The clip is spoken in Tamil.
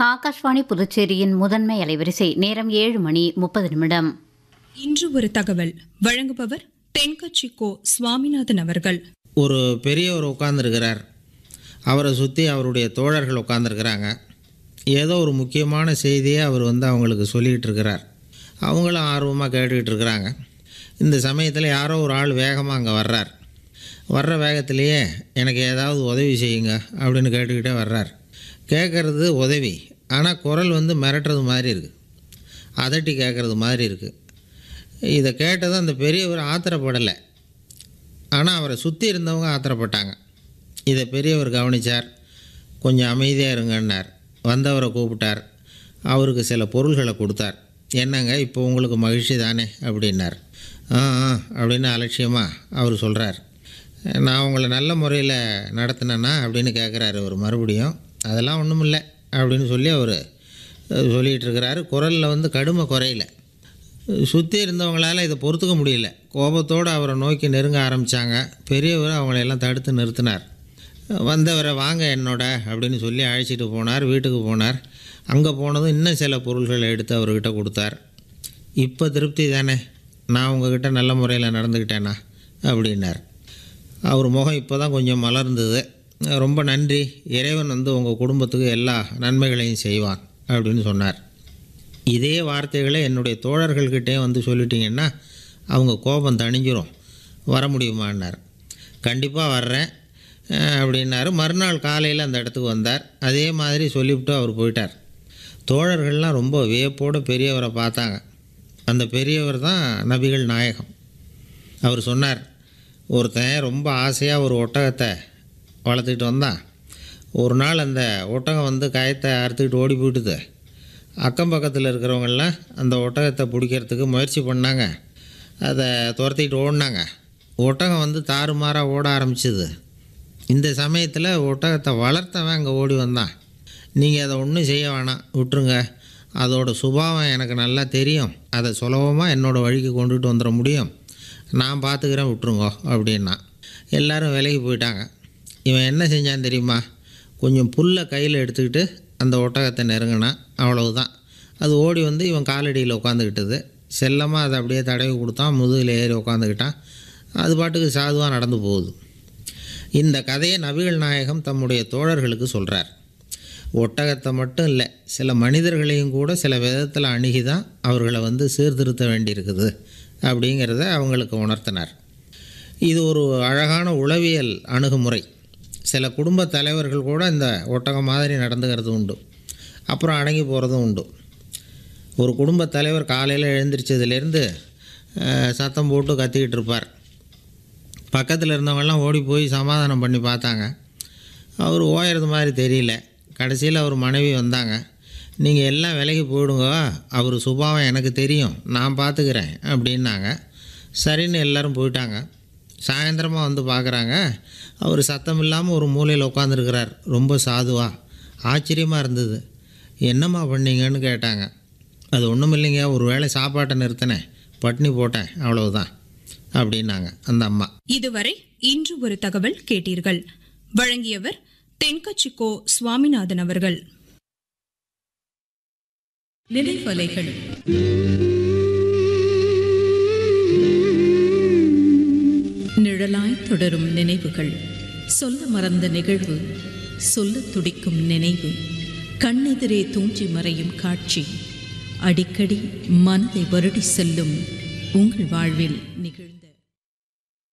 ஆகாஷ்வாணி புதுச்சேரியின் முதன்மை அலைவரிசை நேரம் ஏழு மணி முப்பது நிமிடம் இன்று ஒரு தகவல் வழங்குபவர் தென்கட்சி கோ சுவாமிநாதன் அவர்கள் ஒரு பெரியவர் உட்கார்ந்துருக்கிறார் அவரை சுற்றி அவருடைய தோழர்கள் உட்காந்துருக்கிறாங்க ஏதோ ஒரு முக்கியமான செய்தியை அவர் வந்து அவங்களுக்கு சொல்லிகிட்டு இருக்கிறார் அவங்களும் ஆர்வமாக கேட்டுக்கிட்டு இருக்கிறாங்க இந்த சமயத்தில் யாரோ ஒரு ஆள் வேகமாக அங்கே வர்றார் வர்ற வேகத்திலேயே எனக்கு ஏதாவது உதவி செய்யுங்க அப்படின்னு கேட்டுக்கிட்டே வர்றார் கேட்குறது உதவி ஆனால் குரல் வந்து மிரட்டுறது மாதிரி இருக்குது அதட்டி கேட்குறது மாதிரி இருக்குது இதை கேட்டதும் அந்த பெரியவர் ஆத்திரப்படலை ஆனால் அவரை சுற்றி இருந்தவங்க ஆத்திரப்பட்டாங்க இதை பெரியவர் கவனித்தார் கொஞ்சம் அமைதியாக இருங்கன்னார் வந்தவரை கூப்பிட்டார் அவருக்கு சில பொருள்களை கொடுத்தார் என்னங்க இப்போ உங்களுக்கு மகிழ்ச்சி தானே அப்படின்னார் ஆ ஆ அப்படின்னு அலட்சியமாக அவர் சொல்கிறார் நான் உங்களை நல்ல முறையில் நடத்தினேன்னா அப்படின்னு கேட்குறாரு அவர் மறுபடியும் அதெல்லாம் ஒன்றும் இல்லை அப்படின்னு சொல்லி அவர் சொல்லிகிட்டு இருக்கிறாரு குரலில் வந்து கடுமை குறையில சுற்றி இருந்தவங்களால இதை பொறுத்துக்க முடியல கோபத்தோடு அவரை நோக்கி நெருங்க ஆரம்பித்தாங்க பெரியவர் அவங்களையெல்லாம் தடுத்து நிறுத்தினார் வந்தவரை வாங்க என்னோட அப்படின்னு சொல்லி அழைச்சிட்டு போனார் வீட்டுக்கு போனார் அங்கே போனதும் இன்னும் சில பொருள்களை எடுத்து அவர்கிட்ட கொடுத்தார் இப்போ திருப்தி தானே நான் உங்ககிட்ட நல்ல முறையில் நடந்துக்கிட்டேனா அப்படின்னார் அவர் முகம் இப்போ தான் கொஞ்சம் மலர்ந்தது ரொம்ப நன்றி இறைவன் வந்து உங்கள் குடும்பத்துக்கு எல்லா நன்மைகளையும் செய்வான் அப்படின்னு சொன்னார் இதே வார்த்தைகளை என்னுடைய தோழர்கள்கிட்டே வந்து சொல்லிட்டீங்கன்னா அவங்க கோபம் தணிஞ்சிரும் வர முடியுமான்னார் கண்டிப்பாக வர்றேன் அஹ், அப்படின்னாரு மறுநாள் காலையில் அந்த இடத்துக்கு வந்தார் அதே மாதிரி சொல்லிவிட்டு அவர் போயிட்டார் தோழர்கள்லாம் ரொம்ப வியப்போடு பெரியவரை பார்த்தாங்க அந்த பெரியவர் தான் நபிகள் நாயகம் அவர் சொன்னார் ஒருத்தன் ரொம்ப ஆசையாக ஒரு ஒட்டகத்தை வளர்த்துக்கிட்டு வந்தான் ஒரு நாள் அந்த ஒட்டகம் வந்து கயத்தை அறுத்துக்கிட்டு ஓடி போயிட்டுது அக்கம் பக்கத்தில் இருக்கிறவங்கெல்லாம் அந்த ஒட்டகத்தை பிடிக்கிறதுக்கு முயற்சி பண்ணாங்க அதை துரத்திக்கிட்டு ஓடினாங்க ஒட்டகம் வந்து தாறுமாறாக ஓட ஆரம்பிச்சுது இந்த சமயத்தில் ஒட்டகத்தை வளர்த்தவன் அங்கே ஓடி வந்தான் நீங்கள் அதை ஒன்றும் செய்ய வேணாம் விட்டுருங்க அதோட சுபாவம் எனக்கு நல்லா தெரியும் அதை சுலபமாக என்னோடய வழிக்கு கொண்டுட்டு வந்துட முடியும் நான் பார்த்துக்கிறேன் விட்டுருங்கோ அப்படின்னா எல்லாரும் விலைக்கு போயிட்டாங்க இவன் என்ன செஞ்சான் தெரியுமா கொஞ்சம் புல்லை கையில் எடுத்துக்கிட்டு அந்த ஒட்டகத்தை நெருங்கினான் அவ்வளவுதான் அது ஓடி வந்து இவன் காலடியில் உட்காந்துக்கிட்டது செல்லமாக அதை அப்படியே தடவி கொடுத்தான் முதுகில் ஏறி உட்காந்துக்கிட்டான் அது பாட்டுக்கு சாதுவாக நடந்து போகுது இந்த கதையை நபிகள் நாயகம் தம்முடைய தோழர்களுக்கு சொல்கிறார் ஒட்டகத்தை மட்டும் இல்லை சில மனிதர்களையும் கூட சில விதத்தில் அணுகி தான் அவர்களை வந்து சீர்திருத்த வேண்டியிருக்குது அப்படிங்கிறத அவங்களுக்கு உணர்த்தினார் இது ஒரு அழகான உளவியல் அணுகுமுறை சில குடும்ப தலைவர்கள் கூட இந்த ஒட்டகம் மாதிரி நடந்துக்கிறது உண்டு அப்புறம் அடங்கி போகிறதும் உண்டு ஒரு குடும்ப தலைவர் காலையில் எழுந்திரிச்சதுலேருந்து அஹ், சத்தம் போட்டு கத்திக்கிட்டு இருப்பார் பக்கத்தில் இருந்தவங்கெல்லாம் ஓடி போய் சமாதானம் பண்ணி பார்த்தாங்க அவர் ஓயறது மாதிரி தெரியல கடைசியில் அவர் மனைவி வந்தாங்க நீங்கள் எல்லாம் விலைக்கு போயிடுங்க அவர் சுபாவம் எனக்கு தெரியும் நான் பார்த்துக்கிறேன் அப்படின்னாங்க சரின்னு எல்லாரும் போயிட்டாங்க சாயந்தரமாக வந்து பார்க்குறாங்க அவர் சத்தம் இல்லாமல் ஒரு மூலையில் உட்காந்துருக்கிறார் ரொம்ப சாதுவா ஆச்சரியமாக இருந்தது என்னம்மா பண்ணீங்கன்னு கேட்டாங்க அது ஒன்றும் இல்லைங்க ஒரு வேளை சாப்பாட்டை நிறுத்தினேன் பட்னி போட்டேன் அவ்வளவுதான் அப்படின்னாங்க அந்த அம்மா இதுவரை இன்று ஒரு தகவல் கேட்டீர்கள் வழங்கியவர் தென்கட்சி கோ சுவாமிநாதன் அவர்கள் நினைவலைகள் நிழலாய் தொடரும் நினைவுகள் சொல்ல மறந்த நிகழ்வு சொல்லத் துடிக்கும் நினைவு கண்ணெதிரே தூஞ்சி மறையும் காட்சி அடிக்கடி மனதை வருடி செல்லும் உங்கள் வாழ்வில் நிகழ்ந்த